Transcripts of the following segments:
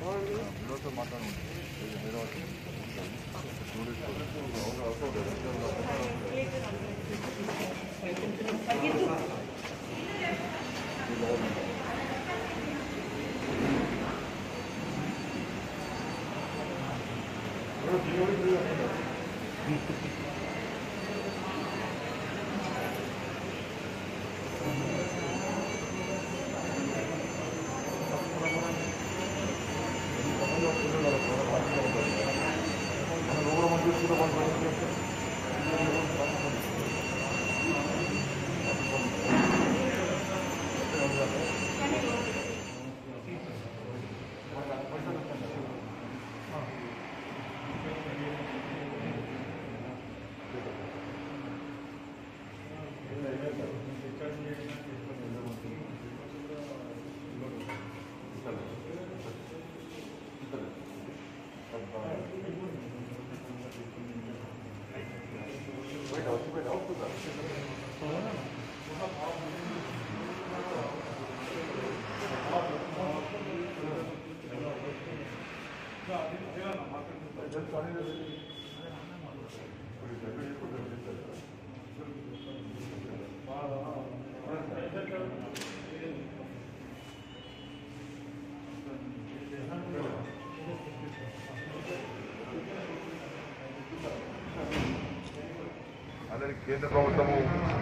అలాగే కేంద్ర ప్రభుత్వము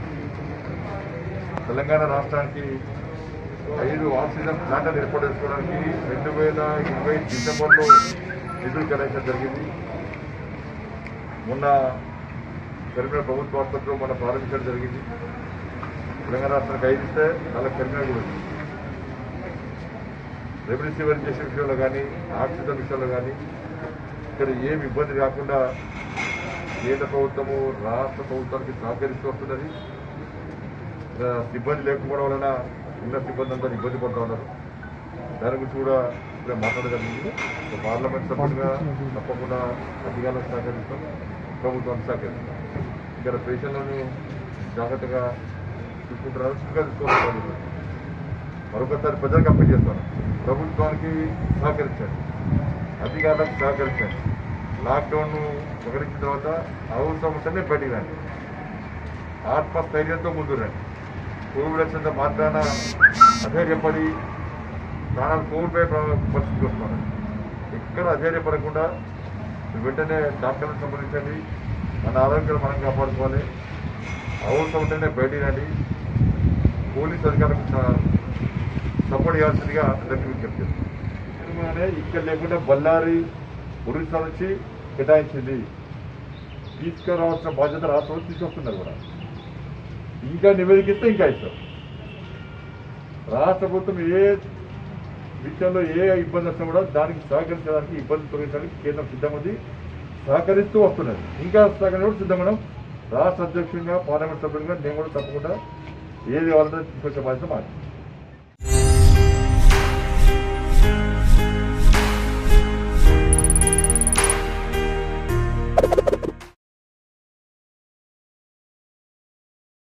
తెలంగాణ రాష్ట్రానికి ఐదు ఆక్సిజన్ ప్లాంట్లు ఏర్పాటు చేసుకోవడానికి రెండు వేల ఇరవై డిసెంబర్లో నిధులు కేటాయించడం జరిగింది మొన్న కరీంనగర్ ప్రభుత్వ ఆసుపత్రిలో మొన్న ప్రారంభించడం జరిగింది తెలంగాణ రాష్ట్రానికి ఐదు ఇస్తే వాళ్ళకి కరీంనగర్ కూడా ఉంది. రెమ్డెసివిర్ ఇంజక్షన్ విషయంలో కానీ ఆక్సిజన్ విషయంలో కానీ ఇక్కడ ఏమి ఇబ్బంది కాకుండా కేంద్ర ప్రభుత్వము రాష్ట్ర ప్రభుత్వానికి సహకరిస్తూ వస్తున్నది ఇక్కడ సిబ్బంది లేకపోవడం వలన ఉన్న సిబ్బంది అంతా ఇబ్బంది పడుతూ ఉన్నారు దాని గురించి కూడా ఇక్కడ మాట్లాడగలిగింది ఒక పార్లమెంట్ సభ్యులుగా తప్పకుండా అధికారులకు సహకరిస్తాం ప్రభుత్వానికి సహకరిస్తాం ఇక్కడ పేషెంట్లను జాగ్రత్తగా చూసుకుంటున్నారు చుట్టుగా చూసుకోవాలి మరొకసారి ప్రజలకు అప్పీల్ చేస్తాను ప్రభుత్వానికి సహకరించండి అధికారులకు సహకరించండి లాక్డౌన్ ప్రకటించిన తర్వాత అవసరం ఉంటేనే బయటికి రండి ఆత్మస్థైర్యంతో ముందు రండి కోవిడ్ వచ్చినంత మాత్రాన అధైర్యపడి ప్రాణాలు కోవిడ్పై పరిస్థితికి వస్తున్నారు ఎక్కడ అధైర్యపడకుండా వెంటనే డాక్టర్లకు సంబంధించండి మన ఆరోగ్యాలు మనం కాపాడుకోవాలి అవసరం ఉంటేనే బయటికి రండి పోలీస్ అధికారులకు స- సపోర్ట్ చేయాల్సిందిగా అందరికీ విజ్ఞప్తి చేస్తున్నాను. ఇక్కడ లేకుండా బళ్ళారి ఒరిస్సా నుంచి కేటాయించింది తీసుకురావాల్సిన బాధ్యత రాష్ట్రం తీసుకొస్తున్నారు కూడా ఇంకా నివేదిక ఇస్తే ఇంకా ఇస్తారు రాష్ట్ర ప్రభుత్వం ఏ విషయంలో ఏ ఇబ్బంది వచ్చినా కూడా దానికి సహకరించడానికి ఇబ్బంది తొలగించడానికి కేంద్రం సిద్ధంగా ఉంది సహకరిస్తూ వస్తున్నది ఇంకా సహకరించడం కూడా సిద్ధంగా ఉన్నాం రాష్ట్ర అధ్యక్షుడిగా పార్లమెంట్ సభ్యులుగా నేను కూడా తప్పకుండా ఏది కావాలంటే తీసుకొచ్చే బాధ్యత మాది